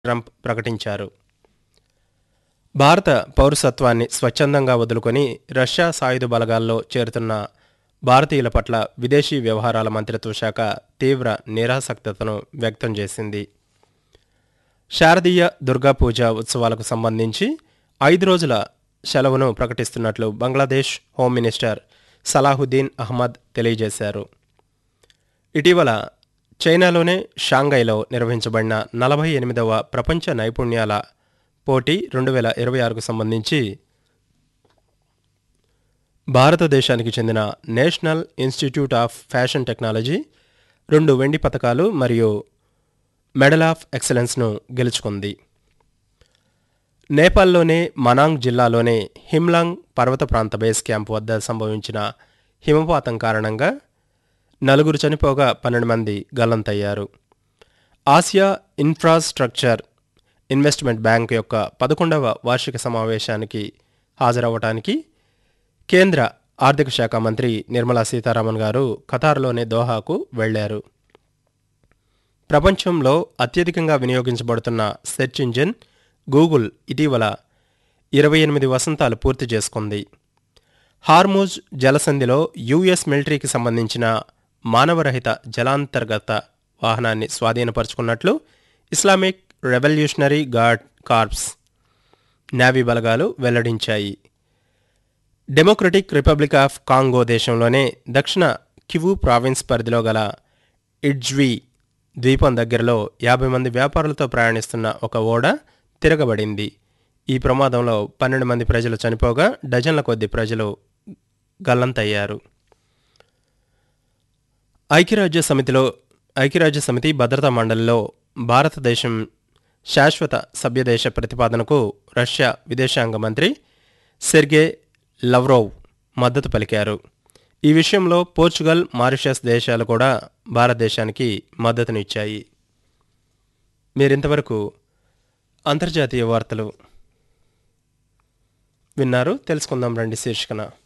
Trump ప్రకటించారు భారత పౌరసత్వాన్ని స్వచ్ఛందంగా వదులుకొని రష్యా సాయుధ బలగాల్లో చేరుతున్న భారతీయుల పట్ల విదేశీ వ్యవహారాల మంత్రిత్వ శాఖ తీవ్ర నిరాసక్తతను వ్యక్తం చేసింది శారదీయ దుర్గా పూజ ఉత్సవాలకు సంబంధించి ఐదు రోజుల సెలవును ప్రకటిస్తున్నట్లు బంగ్లాదేశ్ హోమ్ మినిస్టర్ సలాహుద్దీన్ అహ్మద్ తెలియజేశారు ఇటీవల చైనాలోనే షాంఘైలో నిర్వహించబడిన నలభై ఎనిమిదవ ప్రపంచ నైపుణ్యాల పోటీ రెండు వేల ఇరవై ఆరుకు సంబంధించి భారతదేశానికి చెందిన national institute of fashion technology రెండు వెండి పతకాలు మరియు మెడల్ ఆఫ్ ఎక్సలెన్స్ను గెలుచుకుంది నేపాల్లోనే మనాంగ్ జిల్లాలోని హిమ్లాంగ్ పర్వత ప్రాంత బేస్ క్యాంప్ వద్ద సంభవించిన హిమపాతం కారణంగా నలుగురు చనిపోగా పన్నెండు మంది గల్లంతయ్యారు ఆసియా ఇన్ఫ్రాస్ట్రక్చర్ ఇన్వెస్ట్మెంట్ బ్యాంక్ యొక్క పదకొండవ వార్షిక సమావేశానికి హాజరవ్వటానికి కేంద్ర ఆర్థిక శాఖ మంత్రి నిర్మలా సీతారామన్ గారు ఖతార్లోని దోహాకు వెళ్లారు ప్రపంచంలో అత్యధికంగా వినియోగించబడుతున్న సెర్చ్ ఇంజిన్ గూగుల్ ఇటీవల ఇరవై ఎనిమిది వసంతాలు పూర్తి చేసుకుంది హార్మోజ్ జలసంధిలో యుఎస్ మిలిటరీకి సంబంధించిన మానవరహిత జలాంతర్గత వాహనాన్ని స్వాధీనపరుచుకున్నట్లు Islamic revolutionary guard corps navy బలగాలు వెల్లడించాయి డెమోక్రటిక్ రిపబ్లిక్ ఆఫ్ కాంగో దేశంలోనే దక్షిణ కివు ప్రావిన్స్ పరిధిలో గల ఇడ్జ్వీ ద్వీపం దగ్గరలో యాభై మంది వ్యాపారులతో ప్రయాణిస్తున్న ఒక ఓడ తిరగబడింది ఈ ప్రమాదంలో పన్నెండు మంది ప్రజలు చనిపోగా డజన్ల కొద్ది ప్రజలు గల్లంతయ్యారు ఐక్యరాజ్య సమితిలో ఐక్యరాజ్య సమితి భద్రతా మండలిలో భారతదేశం శాశ్వత సభ్యదేశ ప్రతిపాదనకు రష్యా విదేశాంగ మంత్రి సెర్గే లవ్రోవ్ మద్దతు పలికారు ఈ విషయంలో పోర్చుగల్ మారిషస్ దేశాలు కూడా భారతదేశానికి మద్దతునిచ్చాయి మీరింతవరకు అంతర్జాతీయ వార్తలు విన్నారు తెలుసుకుందాం రండి శీర్షికన